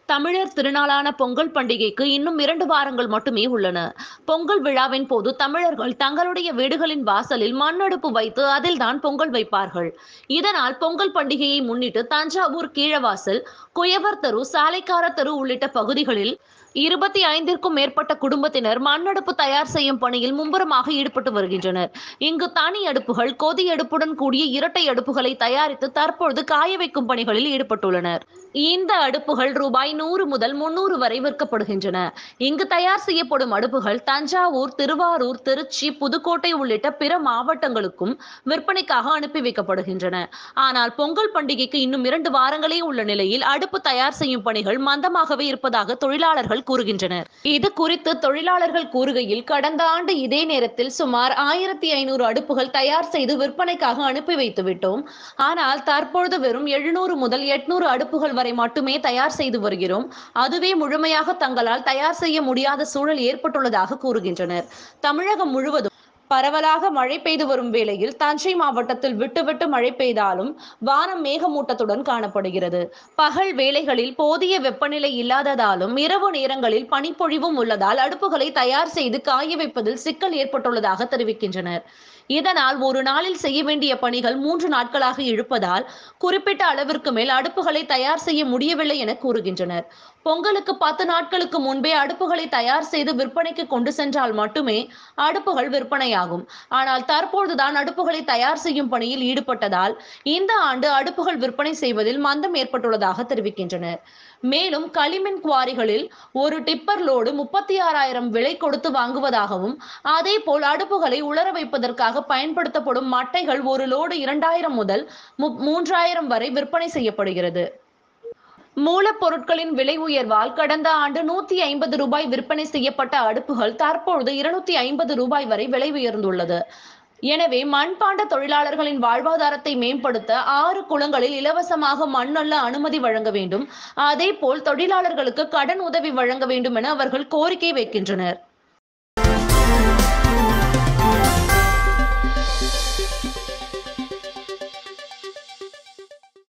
தமிழர் திருநாளான பொங்கல் பண்டிகைக்கு இன்னும் இரண்டு வாரங்கள் மட்டுமே உள்ளன பொங்கல் விழாவின் போது தமிழர்கள் தங்களுடைய வீடுகளின் வாசலில் மண்ணடுப்பு வைத்து அதில்தான் பொங்கல் வைப்பார்கள் இதனால் பொங்கல் பண்டிகையை முன்னிட்டு தஞ்சாவூர் கீழவாசல் குயவர் தெரு சாலைக்கார தெரு உள்ளிட்ட பகுதிகளில் இருபத்தி ஐந்திற்கும் மேற்பட்ட குடும்பத்தினர் மண்ணடுப்பு தயார் செய்யும் பணியில் மும்முரமாக ஈடுபட்டு வருகின்றனர் இங்கு தனி அடுப்புகள் கொதி அடுப்புடன் கூடிய இரட்டை அடுப்புகளை தயாரித்து தற்பொழுது காய வைக்கும் பணிகளில் ஈடுபட்டுள்ளனர் இந்த அடுப்புகள் ரூபாய் நூறு முதல் முன்னூறு வரை விற்கப்படுகின்றன இங்கு தயார் செய்யப்படும் அடுப்புகள் தஞ்சாவூர் திருவாரூர் திருச்சி புதுக்கோட்டை உள்ளிட்ட பிற மாவட்டங்களுக்கும் விற்பனைக்காக அனுப்பி வைக்கப்படுகின்றன ஆனால் பொங்கல் பண்டிகைக்கு இன்னும் இரண்டு வாரங்களே உள்ள நிலையில் அடுப்பு தயார் செய்யும் பணிகள் மந்தமாகவே இருப்பதாக தொழிலாளர்கள் கூறுகின்றனர் இது குறித்து தொழிலாளர்கள் கூறுகையில் கடந்த ஆண்டு இதே நேரத்தில் சுமார் ஆயிரத்தி ஐநூறு அடுப்புகள் தயார் செய்து விற்பனைக்காக அனுப்பி வைத்து விட்டோம் ஆனால் தற்பொழுது வெறும் எழுநூறு முதல் எட்நூறு அடுப்புகள் வரை மட்டுமே தயார் செய்து வருகிறோம் அதுவே முழுமையாக தங்களால் தயார் செய்ய முடியாத சூழல் ஏற்பட்டுள்ளதாக கூறுகின்றனர் தமிழகம் முழுவதும் பரவலாக மழை பெய்து வரும் வேளையில் தஞ்சை மாவட்டத்தில் விட்டு விட்டு மழை பெய்தாலும் வானம் மேகமூட்டத்துடன் காணப்படுகிறது பகல் வேளைகளில் போதிய வெப்பநிலை இல்லாததாலும் இரவு நேரங்களில் பனிப்பொழிவும் உள்ளதால் அடுப்புகளை தயார் செய்து காய வைப்பதில் சிக்கல் ஏற்பட்டுள்ளதாக தெரிவிக்கின்றனர் இதனால் ஒரு நாளில் செய்ய வேண்டிய பணிகள் மூன்று நாட்களாக இழுப்பதால் குறிப்பிட்ட அளவிற்கு மேல் அடுப்புகளை தயார் செய்ய முடியவில்லை என கூறுகின்றனர் பொங்கலுக்கு பத்து நாட்களுக்கு முன்பே அடுப்புகளை தயார் செய்து விற்பனைக்கு கொண்டு சென்றால் மட்டுமே அடுப்புகள் விற்பனையாகும் ஆனால் தற்பொழுதுதான் அடுப்புகளை தயார் செய்யும் பணியில் ஈடுபட்டதால் இந்த ஆண்டு அடுப்புகள் விற்பனை செய்வதில் மந்தம் ஏற்பட்டுள்ளதாக தெரிவிக்கின்றனர் மேலும் களிமின் குவாரிகளில் ஒரு டிப்பர் லோடு முப்பத்தி ஆறாயிரம் விலை கொடுத்து வாங்குவதாகவும் அதே போல் அடுப்புகளை உலர வைப்பதற்காக பயன்படுத்தப்படும் மட்டைகள் ஒரு லோடு இரண்டாயிரம் முதல் மு- மூன்றாயிரம் வரை விற்பனை செய்யப்படுகிறது மூலப்பொருட்களின் விலை உயர்வால் கடந்த ஆண்டு நூத்தி ஐம்பது ரூபாய் விற்பனை செய்யப்பட்ட அடுப்புகள் தற்பொழுது இருநூத்தி ஐம்பது ரூபாய் வரை விலை உயர்ந்துள்ளது எனவே மண்பாண்ட தொழிலாளர்களின் வாழ்வாதாரத்தை மேம்படுத்த ஆறு குளங்களில் இலவசமாக மண்ணல்ல அனுமதி வழங்க வேண்டும் அதே போல் தொழிலாளர்களுக்கு கடன் உதவி வழங்க வேண்டும் என அவர்கள் கோரிக்கை வைக்கின்றனர்